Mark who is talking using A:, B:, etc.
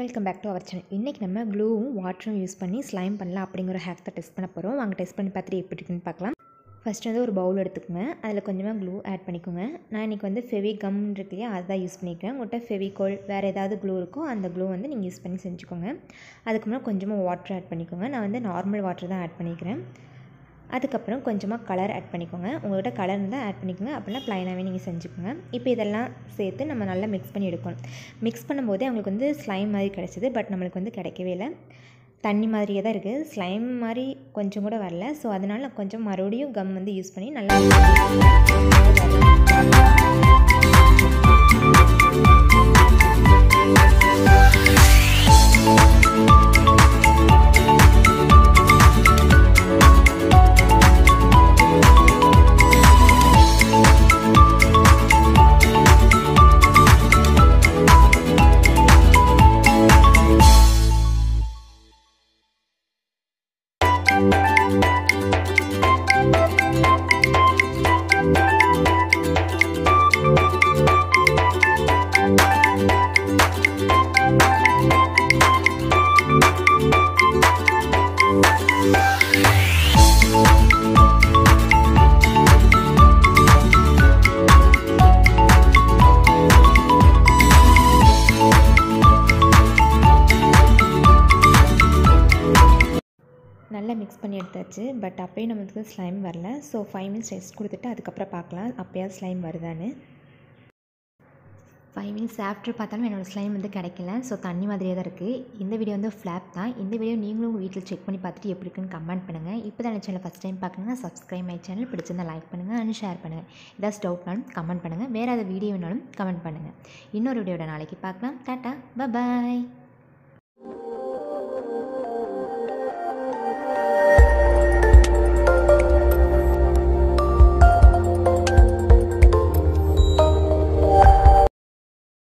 A: welcome back to our channel இன்றைக்கி நம்ம க்ளூவும் வாட்டரும் use பண்ணி ஸ்லைம் பண்ணலாம் அப்படிங்கிற ஹேக் தான் டெஸ்ட் பண்ண போகிறோம் வாங்க டெஸ்ட் பண்ணி பார்த்துட்டு எப்படி இருக்குன்னு பார்க்கலாம் ஃபஸ்ட்டு வந்து ஒரு பவுல் எடுத்துக்கோங்க அதில் கொஞ்சமாக க்ளூ ஆட் பண்ணிக்கோங்க நான் இன்றைக்கி வந்து ஃபெவி கம் இருக்கு இல்லையா அதுதான் யூஸ் பண்ணிக்கிறேன் உங்கள்கிட்ட ஃபெவிகோல் வேறு ஏதாவது க்ளூ இருக்கோ அந்த க்ளூ வந்து நீங்கள் யூஸ் பண்ணி செஞ்சுக்கோங்க அதுக்கப்புறம் கொஞ்சமாக வாட்டர் ஆட் பண்ணிக்கோங்க நான் வந்து நார்மல் வாட்டர் தான் ஆட் பண்ணிக்கிறேன் அதுக்கப்புறம் கொஞ்சமாக கலர் ஆட் பண்ணிக்கோங்க உங்கள்கிட்ட கலர் இருந்தால் ஆட் பண்ணிக்கோங்க அப்படின்னா ப்ளைனாகவே நீங்கள் செஞ்சுக்கோங்க இப்போ இதெல்லாம் சேர்த்து நம்ம நல்லா மிக்ஸ் பண்ணி எடுக்கணும் மிக்ஸ் பண்ணும்போதே அவங்களுக்கு வந்து ஸ்லைம் மாதிரி கிடச்சிது பட் நம்மளுக்கு வந்து கிடைக்கவே இல்லை தண்ணி மாதிரியே தான் இருக்குது ஸ்லைம் மாதிரி கொஞ்சம் கூட வரல ஸோ அதனால் நான் கொஞ்சம் மறுபடியும் கம் வந்து யூஸ் பண்ணி நல்லா நல்லா மிக்ஸ் பண்ணி எடுத்தாச்சு பட் அப்போயும் நம்மளுக்கு ஸ்லைம் வரல ஸோ ஃபைவ் மினிட்ஸ் ரெஸ்ட் கொடுத்துட்டு அதுக்கப்புறம் பார்க்கலாம் அப்போயாவது ஸ்லைம் வருதான்னு ஃபைவ் மினிட்ஸ் ஆஃப்டர் பார்த்தாலும் என்னோடய ஸ்லைம் வந்து கிடைக்கல ஸோ தண்ணி மாதிரியே தான் இருக்குது இந்த வீடியோ வந்து ஃப்ளாப் தான் இந்த வீடியோ நீங்களும் உங்கள் வீட்டில் செக் பண்ணி பார்த்துட்டு எப்படி இருக்குன்னு கமெண்ட் பண்ணுங்கள் இப்போ தான் சேனல் ஃபஸ்ட் டைம் பார்க்கணுன்னா சப்ஸ்கிரைப் மை சேனல் பிடிச்சிருந்தா லைக் பண்ணுங்கள் அண்ட் ஷேர் பண்ணுங்கள் ஏதாச்சும் டவுட்னாலும் கமெண்ட் பண்ணுங்கள் வேறு ஏதாவது வீடியோ வேணாலும் கமெண்ட் பண்ணுங்கள் இன்னொரு வீடியோட நாளைக்கு பார்க்கலாம் டாட்டா பாய்